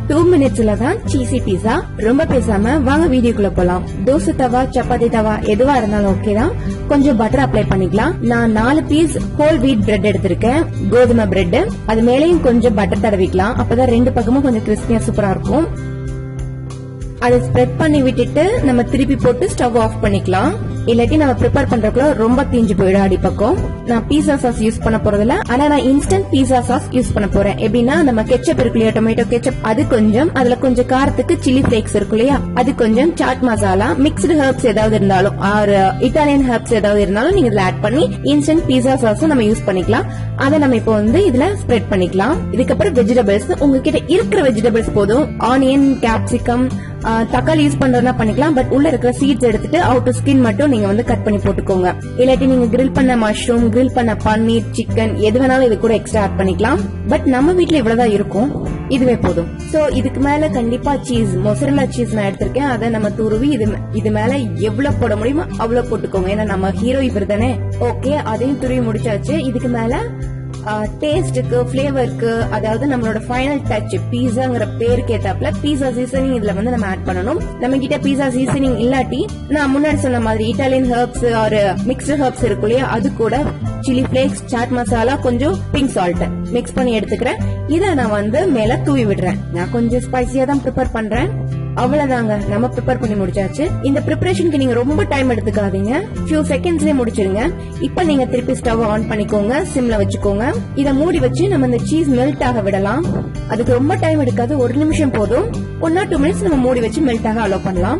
two மினிட்ஸ்ல தான் சீசி பீஸா ரொம்ப பேசாம வாங்க வீடியோக்குள்ள போலாம் தோசை தவா சப்பாத்தி தவா எதுவா இருந்தாலும் ஓகே தான் கொஞ்சம் பட்டர் அப்ளை பண்ணிக்கலாம் நான் நாலு பீஸ் ஹோல் வீட் பிரெட் எடுத்திருக்கேன் கோதுமை பிரெட் அது மேலேயும் கொஞ்சம் பட்டர் தடவிக்கலாம் அப்பதான் ரெண்டு பக்கமும் கொஞ்சம் கிறிஸ்பியா சூப்பரா இருக்கும் அதை ஸ்ப்ரெட் பண்ணி விட்டுட்டு நம்ம திருப்பி போட்டு ஸ்டவ் ஆஃப் பண்ணிக்கலாம் இல்லாட்டி நம்ம ப்ரிப்பேர் பண்றதுக்குள்ள ரொம்ப தீஞ்சு போயிடும் அடிப்பக்கம் நான் பீஸா சாஸ் யூஸ் பண்ண போறதில்ல ஆனா நான் இன்ஸ்டன்ட் பீஸா சாஸ் யூஸ் பண்ண போறேன் எப்படின்னா நம்ம கெச்சப் இருக்கு இல்லையா டொமேட்டோ கெச்சப் அது கொஞ்சம் அதுல கொஞ்சம் காரத்துக்கு சில்லி ஃபிளேக்ஸ் இருக்கு இல்லையா அது கொஞ்சம் சாட் மசாலா மிக்ஸ்டு ஹெர்ப்ஸ் ஏதாவது இருந்தாலும் ஆர் இட்டாலியன் ஹெர்ப்ஸ் ஏதாவது இருந்தாலும் நீங்க இதுல ஆட் பண்ணி இன்ஸ்டன்ட் பீஸா சாஸும் நம்ம யூஸ் பண்ணிக்கலாம் அதை நம்ம இப்போ வந்து இதுல ஸ்ப்ரெட் பண்ணிக்கலாம் இதுக்கப்புறம் வெஜிடபிள்ஸ் உங்ககிட்ட இருக்கிற வெஜிடபிள்ஸ் போதும் ஆனியன் கேப்சிகம் தக்காளி யூஸ் பண்றதுனா பண்ணிக்கலாம் பட் உள்ள இருக்கிற சீட்ஸ் எடுத்துட்டு அவுட்டர் ஸ்கின் மட்டும் நீங்க வந்து கட் பண்ணி போட்டுக்கோங்க இல்லாட்டி நீங்க கிரில் பண்ண மஷ்ரூம் கிரில் பண்ண பன்னீர் சிக்கன் எது வேணாலும் இது கூட எக்ஸ்ட்ரா ஆட் பண்ணிக்கலாம் பட் நம்ம வீட்ல இவ்வளவுதான் இருக்கும் இதுவே போதும் சோ இதுக்கு மேல கண்டிப்பா சீஸ் மொசரலா சீஸ் நான் எடுத்திருக்கேன் அதை நம்ம துருவி இது இது மேல எவ்வளவு போட முடியுமோ அவ்வளவு போட்டுக்கோங்க ஏன்னா நம்ம ஹீரோ இவர் தானே ஓகே அதையும் துருவி முடிச்சாச்சு இதுக்கு மேல டேஸ்டுக்கு பிளேவருக்கு அதாவது நம்மளோட ஃபைனல் டச் பீஸாங்கிற பேருக்கு ஏத்தாப்புல பீஸா சீசனிங் இதுல வந்து நம்ம ஆட் பண்ணணும் நம்ம கிட்ட பீஸா சீசனிங் இல்லாட்டி நான் முன்னாடி சொன்ன மாதிரி இட்டாலியன் ஹெர்ப்ஸ் ஒரு மிக்ஸ்டு ஹெர்ப்ஸ் இருக்கு இல்லையா அது கூட சில்லி பிளேக்ஸ் சாட் மசாலா கொஞ்சம் பிங்க் சால்ட் மிக்ஸ் பண்ணி எடுத்துக்கிறேன் இதை நான் வந்து மேல தூவி விடுறேன் நான் கொஞ்சம் ஸ்பைசியா தான் ப்ரிப்பேர் பண்றேன் அவ்வளவுதாங்க நம்ம ப்ரிப்பேர் பண்ணி முடிச்சாச்சு இந்த ப்ரிப்பரேஷனுக்கு நீங்க ரொம்ப டைம் எடுத்துக்காதீங்க ஃபியூ செகண்ட்ஸ்லயே முடிச்சிருங்க இப்ப நீங்க திருப்பி ஸ்டவ் ஆன் பண்ணிக்கோங்க சிம்ல வச்சுக்கோங்க இத மூடி வச்சு நம்ம இந்த சீஸ் மெல்ட் ஆக விடலாம் அதுக்கு ரொம்ப டைம் எடுக்காது ஒரு நிமிஷம் போதும் ஒன் ஆர் டூ மினிட்ஸ் நம்ம மூடி வச்சு மெல்ட் ஆக அலோ பண்ணலாம்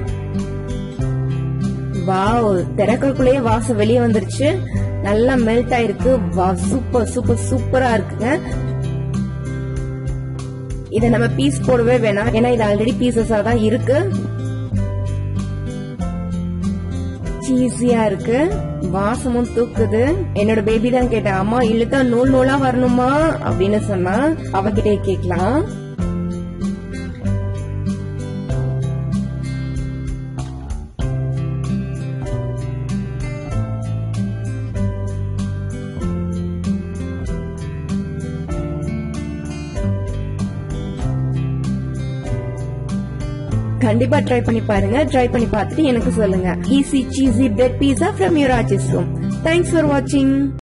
வாவ் திறக்கக்குள்ளேயே வாசம் வெளியே வந்துருச்சு நல்லா மெல்ட் ஆயிருக்கு வா சூப்பர் சூப்பர் சூப்பரா இருக்குங்க இத நம்ம பீஸ் போடவே வேணாம் ஏன்னா இது ஆல்ரெடி பீசஸா தான் இருக்கு சீஸியா இருக்கு வாசமும் தூக்குது என்னோட பேபி தான் கேட்டா அம்மா இழுத்தா நூல் நூலா வரணுமா அப்படின்னு சொன்னா அவகிட்டே கேக்கலாம் கண்டிப்பா ட்ரை பண்ணி பாருங்க ட்ரை பண்ணி பார்த்துட்டு எனக்கு சொல்லுங்க easy cheesy bread pizza from your Aachi's room thanks for வாட்சிங்